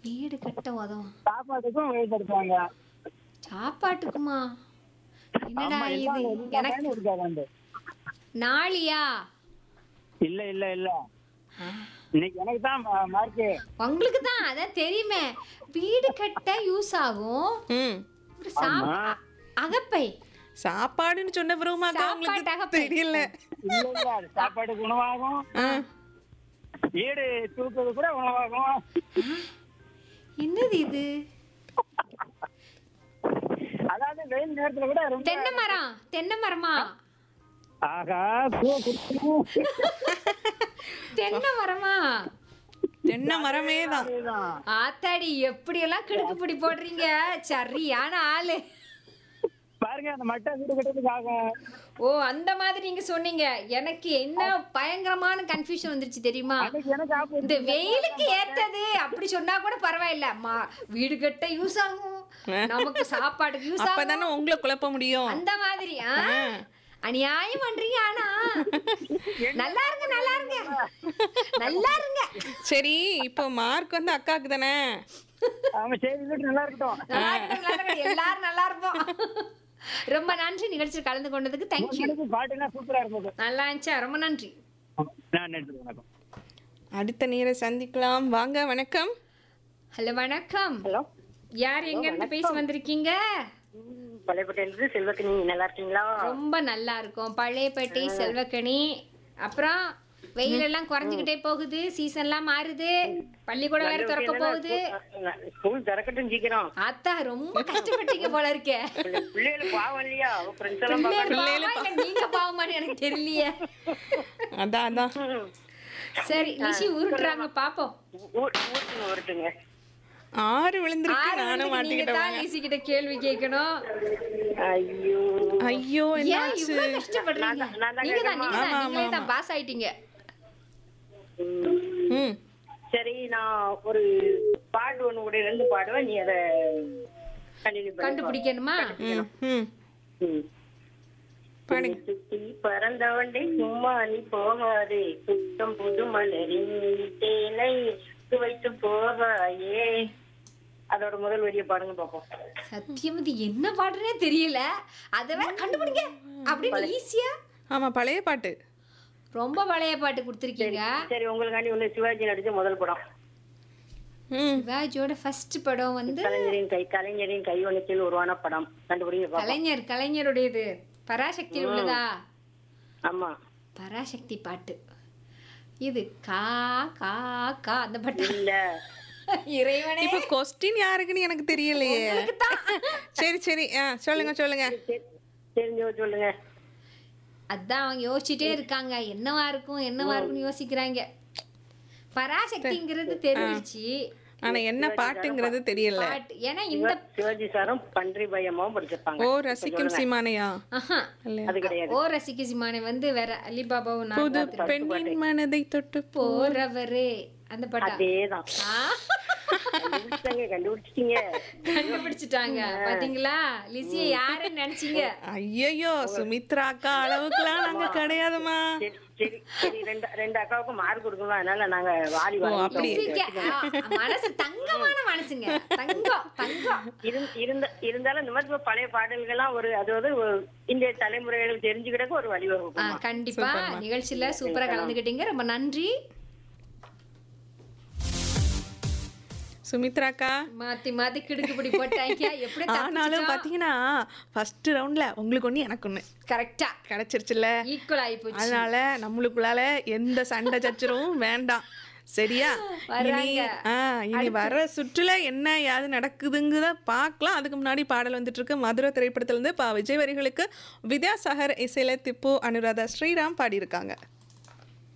வீடு கட்ட உதவும் சாப்பாட்டுக்கும் உபயோகப்படுத்துவாங்க சாப்பாட்டுக்குமா என்னடா ஆமா, இது எல்லாம் எல்லா எனக்கு பயனும் இருக்காது நாளியா இல்ல இல்ல இல்ல இன்னைக்கு எனக்கு தான் மார்க்கு உங்களுக்கு தான் அதான் தெரியுமே வீடு கட்ட யூஸ் ஆகும் ம் ஒரு சாப் ஆமா. அகப்பை சாப்பாடுன்னு சொன்ன பிறகுமாக்கா சாப்பாட்டாக உங்களுக்கு தெரியல இல்ல இல்ல அது சாப்பாட்டுக்கு உணவாகும் ஆ. வீடு தூக்குறது கூட உணவாகும் என்னது இது அதாவது வெயில் நேரத்துல கூட ரொம்ப தென்னை மரம் தென்னை மரமா ஆகா பூ குடிக்கணும். தென்னை மரமா தென்னை மரமே தான் அதேதான். ஆத்தாடி எப்படி எல்லாம் கிடுக்குப்பிடி போடுறீங்க சரியான ஆளு பாருங்க அந்த மட்டை வீடு கட்டுறதுக்கு ஆகும் ஓ அந்த மாதிரி நீங்க சொன்னீங்க எனக்கு என்ன பயங்கரமான கன்ஃபியூஷன் வந்துருச்சு தெரியுமா அன்னைக்கு எனக்கு ஆப்பு இந்த வெயிலுக்கு ஏத்தது அப்படி சொன்னா கூட பரவாயில்ல மா வீடு கட்ட யூஸ் ஆகும் நமக்கு சாப்பாடுக்கு யூஸ் ஆகும் அப்பதானே உங்களை குழப்ப முடியும் அந்த மாதிரி ஆ? அநியாயம் பண்றீங்க ஆனா நல்லா இருங்க நல்லா இருங்க நல்லா இருங்க சரி இப்போ மார்க் வந்து அக்காக்கு தானே அவங்க சரி வீட்டு நல்லா இருக்கட்டும் நல்லா இருங்க, நல்லா இருங்க. எல்லாரும் நல்லா இருப்போம் ரொம்ப நன்றி நிகழ்ச்சியில் கலந்து கொண்டதுக்கு தேங்க்யூ எனக்கு பாட்டுலாம் சூப்பரா இருந்தது நல்லா இருந்துச்சா ரொம்ப நன்றி நான் நன்றி வணக்கம் அடுத்த நேரம் சந்திக்கலாம் வாங்க வணக்கம் ஹலோ வணக்கம் ஹலோ யார் எங்க இருந்து பேசி வந்திருக்கீங்க பழையப்பட்டியிலிருந்து செல்வக்கனி நல்லா இருக்கீங்களா ரொம்ப நல்லா இருக்கும் பழையப்பேட்டை செல்வக்கணி அப்புறம் வெயில் எல்லாம் குறைஞ்சுக்கிட்டே போகுது சீசன் எல்லாம் மாறுது பள்ளிக்கூடம் வேற திறக்க போகுது ஸ்கூல் திறக்கட்டும் சீக்கிரம் அத்தா ரொம்ப கஷ்டப்பட்டீங்க போல இருக்கே பிள்ளை- பிள்ளைகளுக்கு பாவம் இல்லையா ஃப்ரெண்ட்ஸ் எல்லாம் பிள்ளைகள் பார்க்கணும். பாவமா இல்ல நீங்க பாவமான்னு எனக்கு தெரியலையே அதான் அதான் ம். சரி நிஷி உருட்டுறாங்க பாப்போம் ஊ- ஊருக்குங்க ஊருட்டுங்க ஆறு விழுந்திருக்கு ஆறு நானும் மணிக்கு நீங்க தான் மாட்டிக்கிட்டேன் லிசி கிட்ட கேள்வி கேட்கணும் ஐயோ ஐயோ ஏன் என்னாச்சு இவ்வளவு கஷ்டப்படுறீங்க நான் தான்- நான் தான் நீங்க தான் நீங்க தான் ஆமா, நீங்களே ஆமா, தான் பாஸ் ஆயிட்டீங்க ம். ம் சரி நான் ஒரு பாட்டு ஒண்ணு கூட ரெண்டு பாடுவேன் நீ அதை கண்டினியூ பண்ணி கண்டுபிடிக்கணுமா ம் ம் ம். பாடுங்க சுத்தி பறந்தவண்டே சும்மா நீ போகாதே சுத்தம் புது மலரின் தேனை சுவைத்து போகாயே அதோட முதல் வரியை பாடுங்க பாப்போம் சத்தியமதி என்ன பாடுறே தெரியல அத வேற கண்டுபிடிங்க அப்படின்னு ஈஸியா ஆமா பழைய பாட்டு ரொம்ப பழைய பாட்டு கொடுத்துருக்கீங்க சரி உங்களுக்காண்டி ஒண்ணு சிவாஜி நடிச்ச முதல் படம் ம் சிவாஜியோட ஃபர்ஸ்ட் படம் வந்து கலைஞரின் கை கலைஞரின் கைவண்ணத்தில் உருவான படம் கண்டுபிடிங்க பாப்போம் கலைஞர் கலைஞருடையது பராசக்தி உள்ளதா ஆமா பராசக்தி பாட்டு இது கா கா கா அந்த பாட்டு இல்ல இறைவனே இப்ப கொஸ்டின் யாருக்குன்னு எனக்கு தெரியலையே சரி சரி ஆ சொல்லுங்க சொல்லுங்க தெ- தெரிஞ்சவ சொல்லுங்க அதான் அவங்க யோசிச்சுட்டே இருக்காங்க என்னவா இருக்கும் என்னவா இருக்கும்னு யோசிக்கிறாங்க பராசக்திங்கிறது தெரிஞ்சிச்சு ஆனா என்ன பாட்டுங்கிறது தெரியல பாட்டு ஏன்னா இந்த சிவாஜி சாரும் பன்றி பயமாவும் படிச்சிருப்பாங்க ஓ ரசிக்கும் சீமானையா ஆஹா இல்லையா அது கிடையாது ஓ ரசிக்க சிமானே வந்து வேற அலிபாபாவும் நான் புது பார்த்திருக்கேன். பெண்ணின் மனதை தொட்டு போ போறவரே அந்த பாட்டா அதேதான் ஆ, கண்டுபிடிச்சிட்டாங்க கண்டுபிடிச்சிட்டீங்க கண்டுபிடிச்சிட்டாங்க பாத்தீங்களா லிசிய யாருன்னு நினைச்சீங்க ஐயோ சுமித்ரா அக்கா அளவுக்குலாம் நாங்க கிடையாதுமா சரி சரி சரி ரெண்டு ரெண்டு அக்காவுக்கும் மார்க் கொடுக்கணும் அதனால நாங்க வாரி ஓ, வாரி அப்படி. லிசிக்கு, ஆ, மனசு தங்கமான மனசுங்க தங்கம் தங்கம் இருந்த- இருந்த இருந்தாலும் இந்த மாதிரி பழைய பாடல்கள்லாம் ஒரு அதாவது ஒரு இந்திய தலைமுறைகளுக்கு தெரிஞ்சுக்கிட்டக்கு ஒரு ஆ, வழிவகுக்கும் கண்டிப்பா நிகழ்ச்சியில சூப்பரா கலந்துக்கிட்டீங்க ரொம்ப நன்றி சுமித்ரா அக்கா மாத்தி மாத்தி கிடுக்குப்பிடி போட்டாங்க எப்படி ஆனாலும் பாத்தீங்கன்னா ஃபர்ஸ்ட் ரவுண்ட்ல உங்களுக்கு ஒண்ணு எனக்கு ஒண்ணு கரெக்டா கிடைச்சிருச்சுல்ல ஈக்குவல் ஆகி போச்சு அதனால நம்மளுக்குள்ளால எந்த சண்டை சச்சரவும் வேண்டாம் சரியா இனி வர்றாங்க. ஆ இனி வர சுற்றுல என்ன யாது நடக்குதுங்கிறத பார்க்கலாம் அதுக்கு முன்னாடி பாடல் வந்துட்டு இருக்கு மதுரை திரைப்படத்துல இருந்து பா விஜய் வரிகளுக்கு வித்யாசாகர் இசையில திப்பு அனுராதா ஸ்ரீராம் பாடியிருக்காங்க